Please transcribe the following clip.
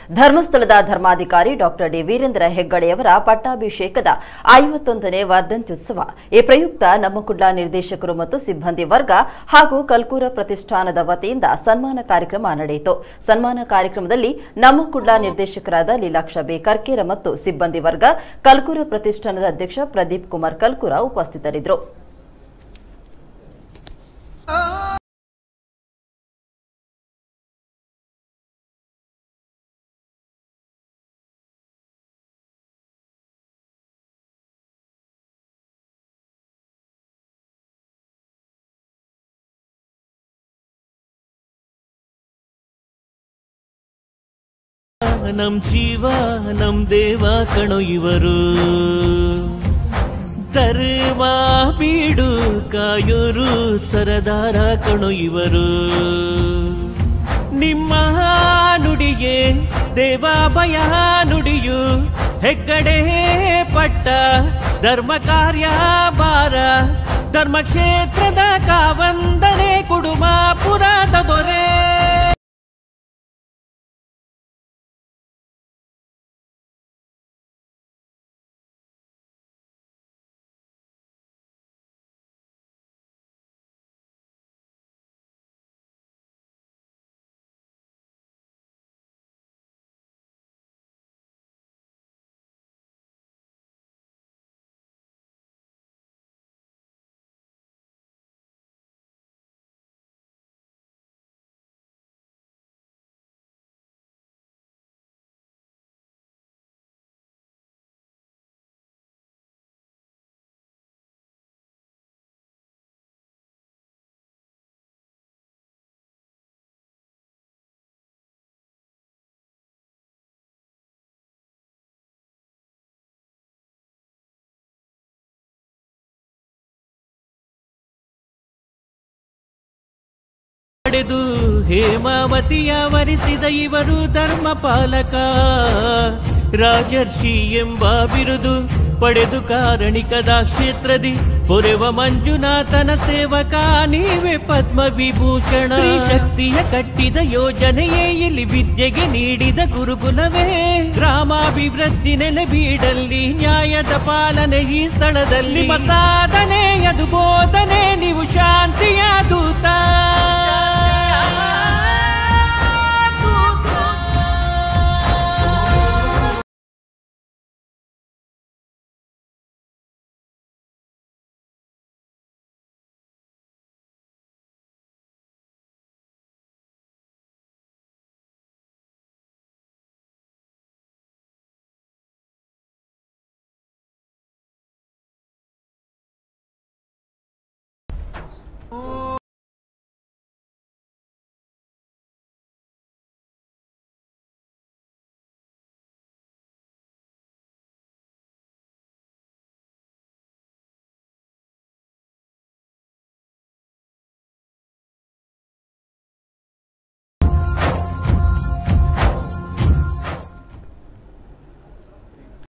ಧರ್ಮಸ್ಥಳದ ಧರ್ಮಾಧಿಕಾರಿ doctor D Veerendra ಹೆಗ್ಗಡೆಯವರ ಪಟ್ಟಾಭಿಷೇಕದ ಐವತ್ತೊಂದನೇ ವರ್ಧಂತ್ಯುತ್ಸವ ಈ ಪ್ರಯುಕ್ತ ನಮ್ಮ ಕುಡ್ಲ ನಿರ್ದೇಶಕರು ಮತ್ತು ಸಿಬ್ಬಂದಿ ವರ್ಗ ಹಾಗೂ ಕಲ್ಕೂರ ಪ್ರತಿಷ್ಠಾನದ ವತಿಯಿಂದ ಸನ್ಮಾನ ಕಾರ್ಯಕ್ರಮ ನಡೆಯಿತು ಸನ್ಮಾನ ಕಾರ್ಯಕ್ರಮದಲ್ಲಿ ನಮ್ಮ ಕುಡ್ಲ ನಿರ್ದೇಶಕರಾದ ಲೀಲಾಕ್ಷ ಬಿ ಕರ್ಕೇರ ಮತ್ತು ಸಿಬ್ಬಂದಿ ವರ್ಗ ಕಲ್ಕೂರ ಪ್ರತಿಷ್ಠಾನದ ಅಧ್ಯಕ್ಷ ಪ್ರದೀಪ್ ಕುಮಾರ್ ಕಲ್ಕೂರ ಉಪಸ್ಥಿತರಿದ್ದರು ನಮ್ ಜೀವ ನಮ್ ದೇವ ಕಣೋ ಇವರು ಧರ್ಮ ಬೀಡು ಕಾಯೋರು ಸರದಾರ ಕಣೋ ಇವರು ನಿಮ್ಮ ನುಡಿಗೆ ದೇವಾಭಯ ನುಡಿಯು ಹೆಗ್ಗಡೆ ಪಟ್ಟ ಧರ್ಮ ಕಾರ್ಯ ಬಾರ ಧರ್ಮಕ್ಷೇತ್ರದ ಕಾವಂದನೆ ಕುಡುಮ ಪುರದ ದೊರೆ ಪಡೆದು ಹೇಮಾವತಿಯ ವರಿಸಿದ ಇವರು ಧರ್ಮಪಾಲಕ ರಾಜರ್ಷಿ ಎಂಬ ಬಿರುದು ಪಡೆದು ಕಾರಣಿಕದ ಕ್ಷೇತ್ರದಿ ಪೊರೆವ ಮಂಜುನಾಥನ ಸೇವಕ ನೀವೇ ಪದ್ಮ ವಿಭೂಷಣ ಶಕ್ತಿಯ ಕಟ್ಟಿದ ಯೋಜನೆಯೇ ಇಲ್ಲಿ ವಿದ್ಯೆಗೆ ನೀಡಿದ ಗುರುಕುಲವೇ ಗ್ರಾಮಾಭಿವೃದ್ಧಿ ನೆಲೆ ಬೀಡಲ್ಲಿ ನ್ಯಾಯದ ಪಾಲನೆ ಈ ಸ್ಥಳದಲ್ಲಿ ನಿಮ್ಮ ಸಾಧನೆ ಅದು ಬೋಧನೆ ನೀವು ಶಾಂತಿಯ ದೂತ